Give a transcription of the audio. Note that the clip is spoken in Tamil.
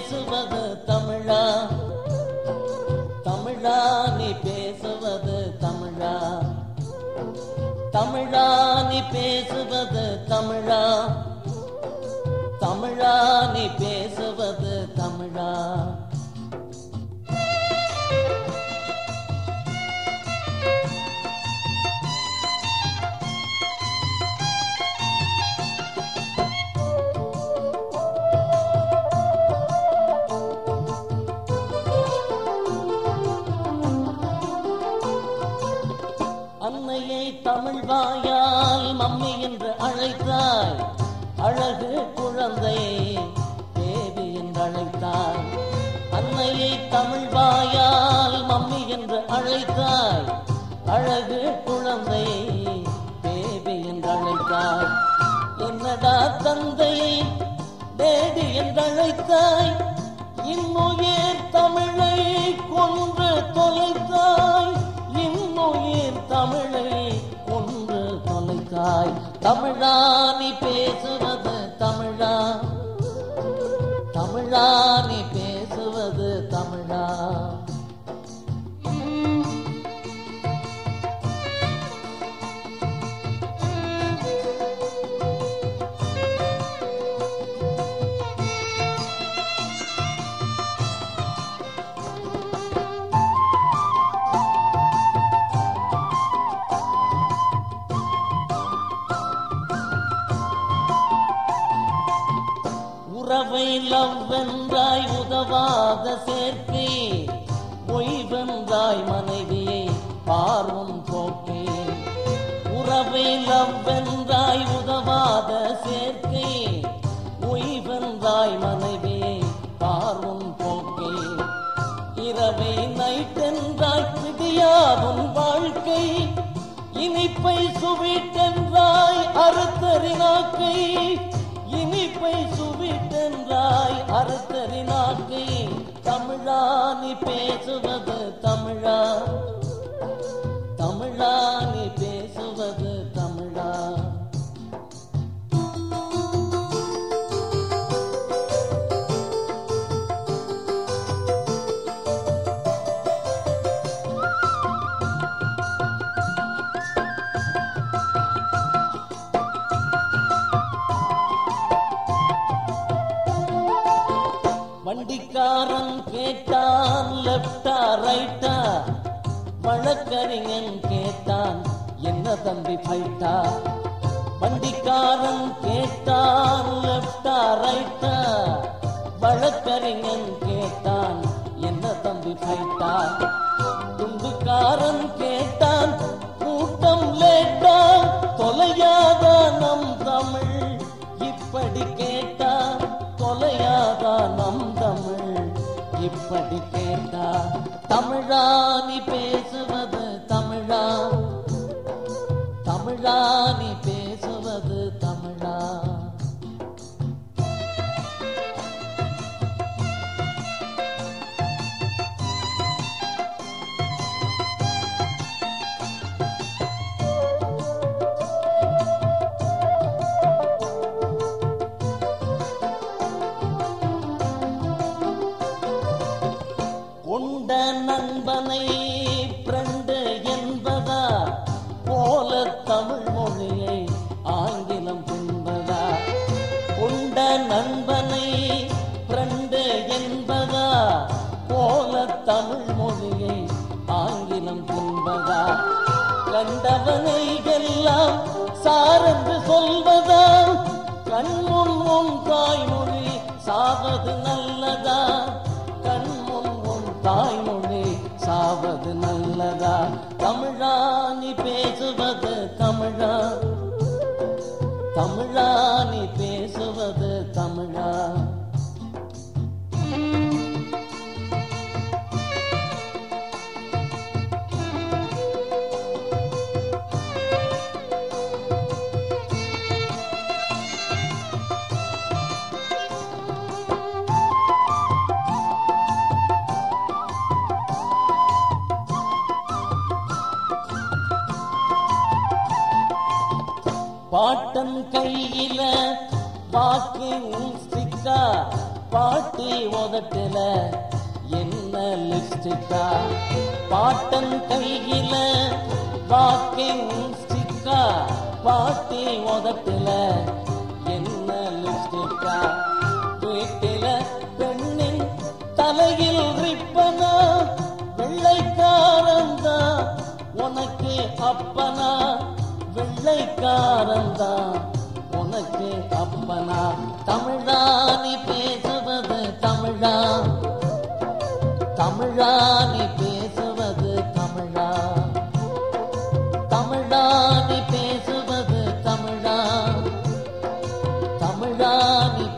பேசுவது தமிழா தமிழா நீ பேசுவது தமிழா தமிழா நீ பேசுவது தமிழா தமிழா நீ பேசுவது தமிழா அன்னையை தமிழ் வாயால் மம்மி என்று அழைத்தாய் அழகு குழந்தையை தேவி என்று அழைத்தாய் அன்னையை தமிழ் வாயால் மம்மி என்று அழைத்தாய் அழகு குழந்தையை தேவி என்று அழைத்தாய் என்னடா தந்தையை தேடி என்று அழைத்தாய் இன்னுயிர் தமிழை கொன்று தொலைத்தாய் இன்னுயிர் தமிழை கொன்று தொலைத்தாய் தமிழா நீ பேசுவது தமிழா தமிழா நீ பேசுவது தமிழா உறவை லவ்வென்றாய் உதவாத சேர்க்கை ஒய்வென்றாய் மனைவியை பார்வும் போக்கே உறவை லவ்வென்றாய் உதவாத சேர்க்கை ஒய்வென்றாய் மனைவியை பார்வும் போக்கே இரவை நைட்டென்றாய் விடியாதும் வாழ்க்கை இனிப்பை சுவிட்டென்றாய் அறுத்தறினாக்கை இனிப்பை சுவிட்டென்றாய் அறுத்தறினாக்கை தமிழா நீ பேசுவது தமிழா தமிழா நீ பேசுவது தமிழா வண்டிக்காரன் கேட்டான் லெப்டா ரைட்டா வழக்கறிஞன் கேட்டான் என்ன தம்பி ஃபைட்டா வண்டிக்காரன் கேட்டான் லெப்டா ரைட்டா வழக்கறிஞன் கேட்டான் என்ன தம்பி ஃபைட்டா துண்டுக்காரன் கேட்டான் கூட்டம் லேட்டா தொலையாத நம் தமிழ் இப்படி கேட்டா தொலையாதா நம் தமிழ் இப்படி கேட்டா தமிழா நீ பேசுவது தமிழா தமிழா நீ பேசுவது தமிழா கொண்ட நண்பனை பிரண்டு என்பதா போல தமிழ் மொழியை ஆங்கிலம் பின்பதா கொண்ட நண்பனை பிரண்டு என்பதா போல தமிழ் மொழியை ஆங்கிலம் பின்பதா கண்டவனை எல்லாம் சாரென்று சொல்வதா கண்முன் உன் தாய்மொழி சாவது நல்லதா கண்முன் உன் தாய்மொழி சாவது நல்லதா தமிழா நீ பேசுவது தமிழா தமிழா நீ பேசுவது தமிழா பாட்டன் கையில வாக்கிங் ஸ்டிக்கா பாட்டி உதட்டுல என்ன லிப்ஸ்டிக்கா பாட்டன் கையில வாக்கிங் ஸ்டிக்கா பாட்டி உதட்டுல என்ன லிப்ஸ்டிக்கா வீட்டில பெண்ணின் தலையில் ரிப்பனா வெள்ளைக்காரந்தா உனக்கு அப்பனா வெள்ளைக்காரந்தா உனக்கு அப்பனா தமிழா நீ பேசுவது தமிழா தமிழா நீ பேசுவது தமிழா தமிழா நீ பேசுவது தமிழா தமிழா நீ